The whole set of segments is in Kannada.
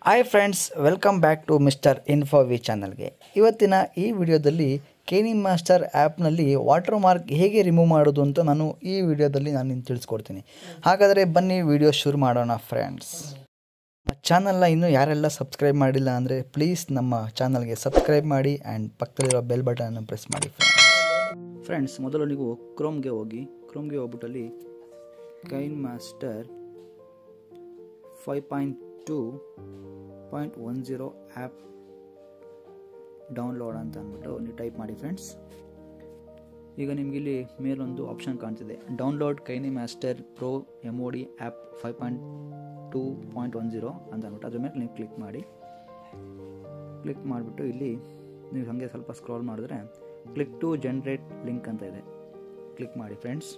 hi friends welcome back to mister ಇನ್ಫೋವಿ ಚಾನಲ್ಗೆ ಇವತ್ತಿನ ಈ ವಿಡಿಯೋದಲ್ಲಿ ಕೇನಿ ಮಾಸ್ಟರ್ ಆ್ಯಪ್ನಲ್ಲಿ ವಾಟರ್ ಮಾರ್ಕ್ ಹೇಗೆ ರಿಮೂವ್ ಮಾಡೋದು ಅಂತ ನಾನು ಈ ವಿಡಿಯೋದಲ್ಲಿ ನಾನು ನಿಮ್ಗೆ ತಿಳಿಸ್ಕೊಡ್ತೀನಿ ಹಾಗಾದರೆ ಬನ್ನಿ ವಿಡಿಯೋ ಶುರು ಮಾಡೋಣ ಫ್ರೆಂಡ್ಸ್ ನಮ್ಮ ಚಾನಲ್ನ ಇನ್ನೂ ಯಾರೆಲ್ಲ ಸಬ್ಸ್ಕ್ರೈಬ್ ಮಾಡಿಲ್ಲ ಅಂದರೆ ಪ್ಲೀಸ್ ನಮ್ಮ ಚಾನಲ್ಗೆ ಸಬ್ಸ್ಕ್ರೈಬ್ ಮಾಡಿ ಆ್ಯಂಡ್ ಪಕ್ಕದಲ್ಲಿರೋ ಬೆಲ್ ಬಟನನ್ನು ಪ್ರೆಸ್ ಮಾಡಿ ಫ್ರೆಂಡ್ಸ್ ಫ್ರೆಂಡ್ಸ್ ಮೊದಲು ನೀವು ಕ್ರೋಮ್ಗೆ ಹೋಗಿ ಕ್ರೋಮ್ಗೆ ಹೋಗ್ಬಿಟ್ಟಲ್ಲಿ KineMaster five point two point one zero app download ಅಂತ ಅಂದ್ಬಿಟ್ಟು ನೀವು ಟೈಪ್ ಮಾಡಿ ಫ್ರೆಂಡ್ಸ್ ಈಗ ನಿಮಗಿಲ್ಲಿ ಮೇಲೊಂದು ಆಪ್ಷನ್ ಕಾಣ್ತಿದೆ download KineMaster pro M O D app five point two point one zero ಅಂತ ಅಂದ್ಬಿಟ್ಟು ಅದ್ರ ಮೇಲೆ ನೀವು ಕ್ಲಿಕ್ ಮಾಡಿ ಕ್ಲಿಕ್ ಮಾಡಿಬಿಟ್ಟು ಇಲ್ಲಿ ನೀವು ಹಾಗೆ ಸ್ವಲ್ಪ ಸ್ಕ್ರಾಲ್ ಮಾಡಿದ್ರೆ ಕ್ಲಿಕ್ ಟು ಜನ್ರೇಟ್ ಲಿಂಕ್ ಅಂತ ಇದೆ ಕ್ಲಿಕ್ ಮಾಡಿ ಫ್ರೆಂಡ್ಸ್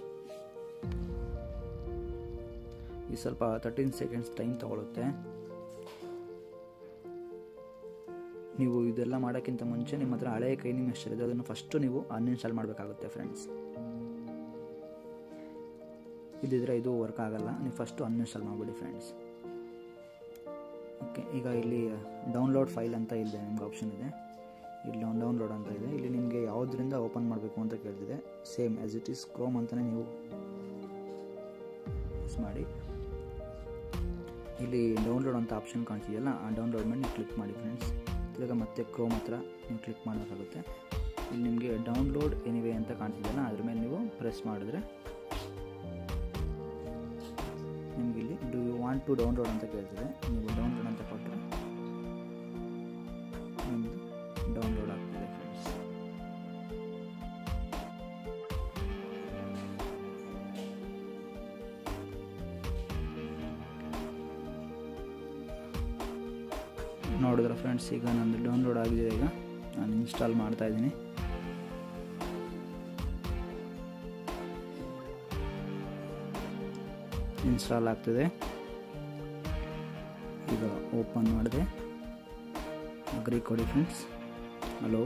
ಈ ಸ್ವಲ್ಪ ತರ್ಟೀನ್ ಸೆಕೆಂಡ್ಸ್ ಟೈಮ್ ತಗೊಳುತ್ತೆ ನೀವು ಇದೆಲ್ಲ ಮಾಡೋಕ್ಕಿಂತ ಮುಂಚೆ ನಿಮ್ಮ ಹತ್ರ ಹಳೆಯ ಕೈನಿ ಮೆಷರ್ ಇದೆ ಅದನ್ನು ಫಸ್ಟು ನೀವು ಅನ್ಇನ್ಸ್ಟಾಲ್ ಮಾಡಬೇಕಾಗುತ್ತೆ ಫ್ರೆಂಡ್ಸ್ ಇದಿದ್ರೆ ಇದು ವರ್ಕ್ ಆಗಲ್ಲ ನೀವು ಫಸ್ಟು ಅನ್ಇನ್ಸ್ಟಾಲ್ ಮಾಡಿಬಿಡಿ ಫ್ರೆಂಡ್ಸ್ ಓಕೆ ಈಗ ಇಲ್ಲಿ ಡೌನ್ಲೋಡ್ ಫೈಲ್ ಅಂತ ಇದೆ ನಿಮ್ಗೆ ಆಪ್ಷನ್ ಇದೆ ಇಲ್ಲಿ ಡೌನ್ಲೋಡ್ ಅಂತ ಇದೆ ಇಲ್ಲಿ ನಿಮಗೆ ಯಾವುದರಿಂದ ಓಪನ್ ಮಾಡಬೇಕು ಅಂತ ಕೇಳ್ತಿದೆ same as it is Chrome ಅಂತಲೇ ನೀವು ಯೂಸ್ ಮಾಡಿ ಇಲ್ಲಿ ಡೌನ್ಲೋಡ್ ಅಂತ ಆಪ್ಷನ್ ಕಾಣ್ತಿದೆಯಲ್ಲ ಆ ಡೌನ್ಲೋಡ್ ಮೇಲೆ ನೀವು ಕ್ಲಿಕ್ ಮಾಡಿ ಫ್ರೆಂಡ್ಸ್ ತಿರ್ಗ ಮತ್ತೆ ಕ್ರೋಮ್ ಹತ್ರ ನೀವು ಕ್ಲಿಕ್ ಮಾಡಬೇಕಾಗುತ್ತೆ ಇಲ್ಲಿ ನಿಮಗೆ ಡೌನ್ಲೋಡ್ ಎನಿವೆ ಅಂತ ಕಾಣ್ತಿದೆಯಲ್ಲ ಅದ್ರ ಮೇಲೆ ನೀವು ಪ್ರೆಸ್ ಮಾಡಿದ್ರೆ ನಿಮ್ಗೆ ಇಲ್ಲಿ do you want to download ಅಂತ ಕೇಳ್ತಿದೆ ನೀವು ಡೌನ್ಲೋಡ್ ಅಂತ ಕೊಟ್ಟರೆ ನಿಮ್ಮದು ಡೌನ್ಲೋಡ್ ಆಗ್ತಿದೆ ಫ್ರೆಂಡ್ಸ್ ನೋಡಿದ್ರೆ ಫ್ರೆಂಡ್ಸ್ ಈಗ ನಂದು ಡೌನ್ಲೋಡ್ ಆಗಿದೆ ಈಗ ನಾನು ಇನ್ಸ್ಟಾಲ್ ಮಾಡ್ತಾ ಇದ್ದೀನಿ ಇನ್ಸ್ಟಾಲ್ ಆಗ್ತಿದೆ ಈಗ ಓಪನ್ ಮಾಡಿದೆ ಅಗ್ರಿ ಕೊಡಿ ಫ್ರೆಂಡ್ಸ್ ಹಲೋ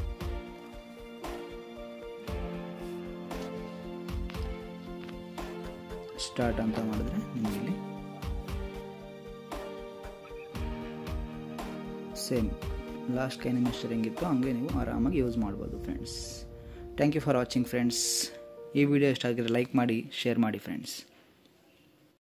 ಸ್ಟಾರ್ಟ್ ಅಂತ ಮಾಡಿದ್ರೆ ನಿಮಗೆ ಇಲ್ಲಿ ಸೇಮ್ ಲಾಸ್ಟ್ ಕೈ ನಿಮಿಷ ಹೆಂಗಿತ್ತು ಹಂಗೆ ನೀವು ಆರಾಮಾಗಿ ಯೂಸ್ ಮಾಡ್ಬೋದು friends thank you for watching friends ಈ ವಿಡಿಯೋ ಇಷ್ಟ ಆಗಿದ್ರೆ ಲೈಕ್ ಮಾಡಿ ಶೇರ್ ಮಾಡಿ ಫ್ರೆಂಡ್ಸ್